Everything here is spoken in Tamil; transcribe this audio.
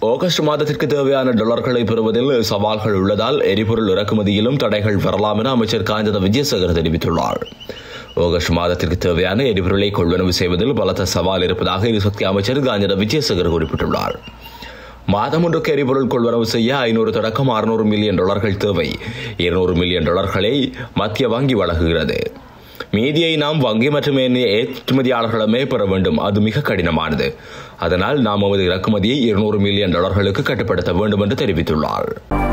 ஆகஸ்ட் மாதத்திற்கு தேவையான டாலர்களை பெறுவதில் சவால்கள் உள்ளதால் எரிபொருள் இறக்குமதியிலும் தடைகள் வரலாம் என அமைச்சர் காஞ்சத விஜயசேகர் தெரிவித்துள்ளார் ஆகஸ்ட் மாதத்திற்கு தேவையான எரிபொருளை கொள்வனவு செய்வதில் பலத்த சவால் இருப்பதாக எரிசக்தி அமைச்சர் காஞ்சத விஜயசேகர் குறிப்பிட்டுள்ளார் மாதம் ஒன்றுக்கு எரிபொருள் கொள்வனவு செய்ய ஐநூறு தொடக்கம் அறுநூறு மில்லியன் டாலர்கள் தேவை இருநூறு மில்லியன் டாலர்களை மத்திய வங்கி வழங்குகிறது மீதியை நாம் வங்கி மற்றும் ஏனைய ஏற்றுமதியாளர்களிடமே பெற வேண்டும் அது மிக கடினமானது அதனால் நாம் நமது இறக்குமதியை இருநூறு மில்லியன் டாலர்களுக்கு கட்டுப்படுத்த வேண்டும் என்று தெரிவித்துள்ளார்